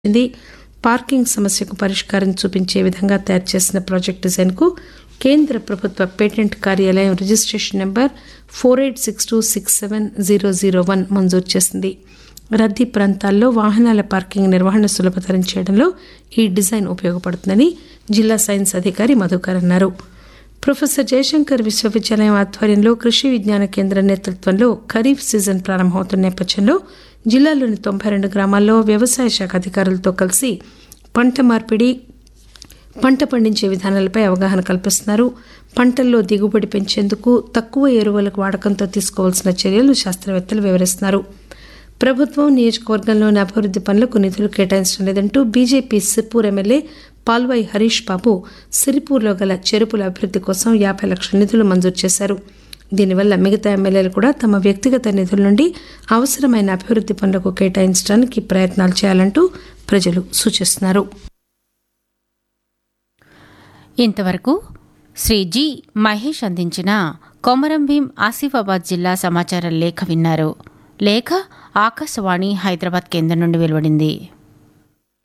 ఇది పార్కింగ్ సమస్యకు పరిష్కారం చూపించే విధంగా తయారు చేసిన ప్రాజెక్టు డిజైన్కు కేంద్ర ప్రభుత్వ పేటెంట్ కార్యాలయం registration number four eight six two six seven zero zero one మంజూరు చేసింది రద్దీ ప్రాంతాల్లో వాహనాల పార్కింగ్ నిర్వహణ సులభతరం చేయడంలో ఈ డిజైన్ ఉపయోగపడుతుందని జిల్లా సైన్స్ అధికారి మధుకర్ అన్నారు ప్రొఫెసర్ జయశంకర్ విశ్వవిద్యాలయం ఆధ్వర్యంలో కృషి విజ్ఞాన కేంద్రం నేతృత్వంలో ఖరీఫ్ సీజన్ ప్రారంభమవుతున్న నేపథ్యంలో జిల్లాలోని తొంభై రెండు గ్రామాల్లో వ్యవసాయ శాఖ అధికారులతో కలిసి పంట మార్పిడి పంట పండించే విధానాలపై అవగాహన కల్పిస్తున్నారు పంటల్లో దిగుబడి పెంచేందుకు తక్కువ ఎరువులకు వాడకంతో తీసుకోవాల్సిన చర్యలు శాస్త్రవేత్తలు వివరిస్తున్నారు ప్రభుత్వం నియోజకవర్గంలోని అభివృద్ది పనులకు నిధులు కేటాయించడం లేదంటూ బీజేపీ సిర్పూర్ ఎమ్మెల్యే పాల్వాయి హరీష్ బాబు సిరిపూర్లో గల చెరుపుల అభివృద్ది కోసం యాభై లక్షల నిధులు మంజూరు చేశారు దీనివల్ల మిగతా ఎమ్మెల్యేలు కూడా తమ వ్యక్తిగత నిధుల నుండి అవసరమైన అభివృద్ది పనులకు కేటాయించడానికి ప్రయత్నాలు చేయాలంటూ ప్రజలు సూచిస్తున్నారు ఇంతవరకు శ్రీ జి మహేష్ అందించిన కొమరం భీం ఆసిఫాబాద్ జిల్లా సమాచార లేఖ విన్నారు లేఖ ఆకాశవాణి హైదరాబాద్ కేంద్రం నుండి వెలువడింది